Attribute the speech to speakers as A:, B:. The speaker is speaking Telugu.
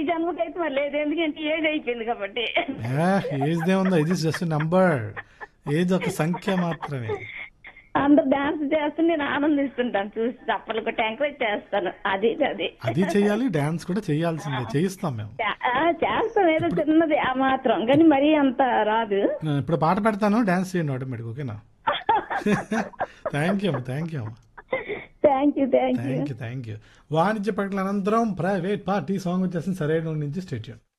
A: జన్మకైతే మరి లేదు ఎందుకంటే ఏజ్ అయిపోయింది కాబట్టి
B: ఏజ్ ఏముందో ఇది జస్ట్ నంబర్ ఏజ్ ఒక సంఖ్య మాత్రమే
A: అందరు డాన్స్ చేస్తే నేను ఆనందిస్తుంటాను చూసి చప్పలు కొట్టి ఎంకరేజ్ చేస్తాను అది అది
B: అది చెయ్యాలి డాన్స్ కూడా చేయాల్సిందే చేయిస్తాం మేము
A: చా- ఆ, చేస్తాం ఏదో చిన్నది ఆ మాత్రం కానీ మరీ అంత రాదు
B: నేను ఇప్పుడు పాట పెడతాను డాన్స్ చేయండి ఆటోమేటిక్ ఓకేనా thank you thank you
A: thank you thank you
B: thank you thank you వాణిజ్య ప్రకటన అనంతరం ప్రైవేట్ పార్టీ సాంగ్ వచ్చేసింది సరైన నుంచి స్టేట్యూన్